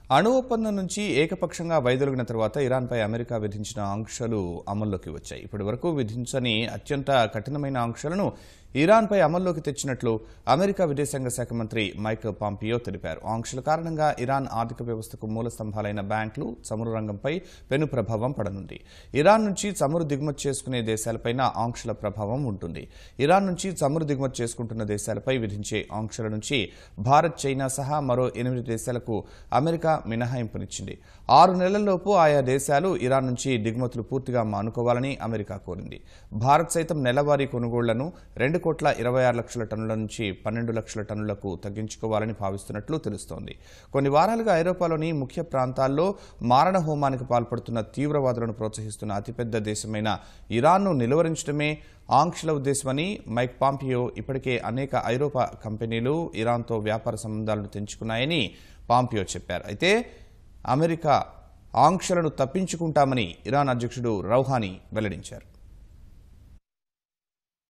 అణు ఒప్పందం నుంచి ఏకపక్షంగా వైదొలిగిన తర్వాత ఇరాన్పై అమెరికా విధించిన ఆంక్షలు అమల్లోకి వచ్చాయి ఇప్పటి వరకు విధించని అత్యంత కఠినమైన ఆంక్షలను ఇరాన్పై అమల్లోకి తెచ్చినట్లు అమెరికా విదేశాంగ శాఖ మంత్రి మైక్ పాంపియో తెలిపారు ఆంక్షల కారణంగా ఇరాన్ ఆర్థిక వ్యవస్థకు మూల స్తంభాలైన బ్యాంకులు చమురు రంగంపై పెను ప్రభావం పడనుంది ఇరాన్ నుంచి చమురు దిగుమతి చేసుకునే దేశాలపైన ఆంక్షల ప్రభావం ఉంటుంది ఇరాన్ నుంచి చమురు దిగుమతి చేసుకుంటున్న దేశాలపై విధించే ఆంక్షల నుంచి భారత్ చైనా సహా మరో ఎనిమిది దేశాలకు అమెరికా మినహాయింపునిచ్చింది ఆరు నెలల్లోపు ఆయా దేశాలు ఇరాన్ నుంచి దిగుమతులు పూర్తిగా మానుకోవాలని అమెరికా కోరింది భారత్ సైతం నెలవారీ కొనుగోళ్లను రెండు కోట్ల ఇరవై ఆరు లక్షల టన్నుల నుంచి పన్నెండు లక్షల టన్నులకు తగ్గించుకోవాలని భావిస్తున్నట్లు తెలుస్తోంది కొన్ని వారాలుగా ఐరోపాలోని ముఖ్య ప్రాంతాల్లో మారణ హోమానికి పాల్పడుతున్న తీవ్రవాదులను ప్రోత్సహిస్తున్న అతిపెద్ద దేశమైన ఇరాన్ను నిలువరించడమే ఆంక్షల ఉద్దేశమని మైక్ పాంపియో ఇప్పటికే అనేక ఐరోపా కంపెనీలు ఇరాన్తో వ్యాపార సంబంధాలను తెంచుకున్నాయని పాంపియో చెప్పారు అయితే అమెరికా ఆంక్షలను తప్పించుకుంటామని ఇరాన్ అధ్యక్షుడు రౌహానీ వెల్లడించారు